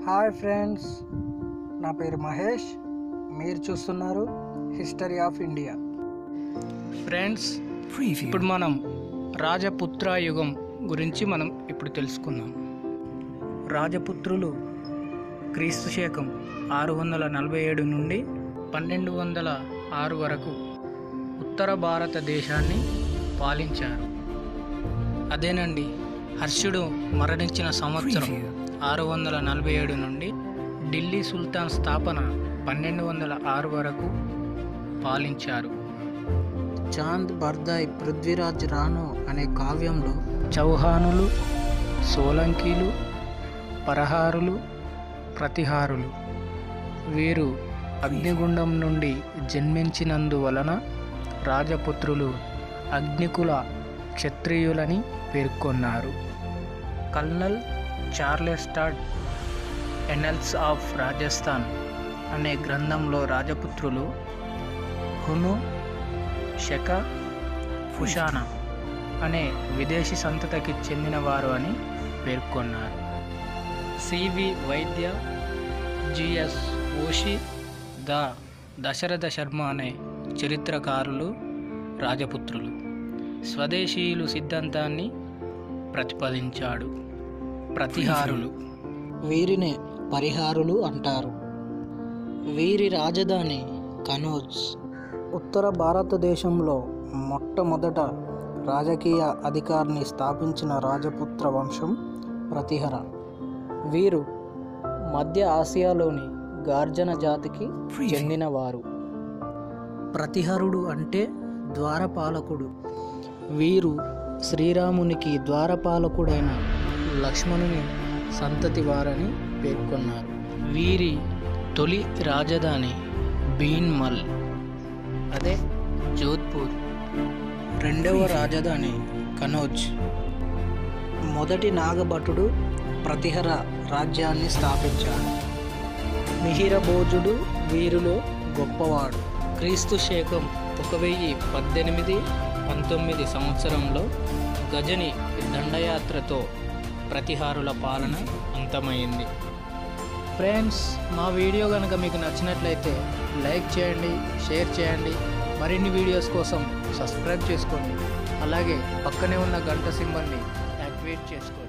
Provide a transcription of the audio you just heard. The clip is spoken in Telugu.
హాయ్ ఫ్రెండ్స్ నా పేరు మహేష్ మీరు చూస్తున్నారు హిస్టరీ ఆఫ్ ఇండియా ఫ్రెండ్స్ ఇప్పుడు మనం రాజపుత్ర యుగం గురించి మనం ఇప్పుడు తెలుసుకుందాం రాజపుత్రులు క్రీస్తు శకం ఆరు వందల నలభై ఏడు నుండి పన్నెండు వందల ఆరు వరకు ఉత్తర భారతదేశాన్ని పాలించారు అదేనండి హర్షుడు మరణించిన సంవత్సరం ఆరు వందల నలభై ఏడు నుండి ఢిల్లీ సుల్తాన్ స్థాపన పన్నెండు వందల ఆరు వరకు పాలించారు చాంద్ బర్దాయ్ పృథ్వీరాజ్ రాణో అనే కావ్యంలో చౌహానులు సోలంకీలు పరహారులు ప్రతిహారులు వీరు అగ్నిగుండం నుండి జన్మించినందువలన రాజపుత్రులు అగ్నికుల క్షత్రియులని పేర్కొన్నారు colonel Charles Tod annals of Rajasthan అనే గ్రంథంలో రాజపుత్రులు హును శక ఫుషాన అనే విదేశీ సంతతికి చెందినవారు అని పేర్కొన్నారు C V Vaidya G S Dasharatha Sharma అనే చరిత్రకారులు రాజపుత్రులు స్వదేశీయులు సిద్ధాంతాన్ని ప్రతిపాదించాడు ప్రతిహారులు వీరినే పరిహారులు అంటారు వీరి రాజధాని కనోజ్ ఉత్తర భారతదేశంలో మొట్టమొదట రాజకీయ అధికారిని స్థాపించిన రాజపుత్ర వంశం ప్రతిహర వీరు మధ్య ఆసియాలోని గార్జన జాతికి చెందినవారు ప్రతిహరుడు అంటే ద్వారపాలకుడు వీరు శ్రీరామునికి ద్వారపాలకుడైన లక్ష్మణుని సంతతి వారని పేర్కొన్నారు వీరి తొలి రాజధాని బీన్మల్ అదే జోధ్పూర్ రెండవ రాజధాని కనౌజ్ మొదటి నాగభటుడు ప్రతిహర రాజ్యాన్ని స్థాపించాడు మిహిరభోజుడు వీరిలో గొప్పవాడు క్రీస్తు శకం ఒక వెయ్యి పద్దెనిమిది పంతొమ్మిది సంవత్సరంలో గజని దండయాత్రతో ప్రతిహారుల పాలన అంతమైంది ఫ్రెండ్స్ మా వీడియో కనుక మీకు నచ్చినట్లయితే లైక్ చేయండి షేర్ చేయండి మరిన్ని వీడియోస్ కోసం సబ్స్క్రైబ్ చేసుకోండి అలాగే పక్కనే ఉన్న గంట సింబల్ని యాక్టివేట్ చేసుకోండి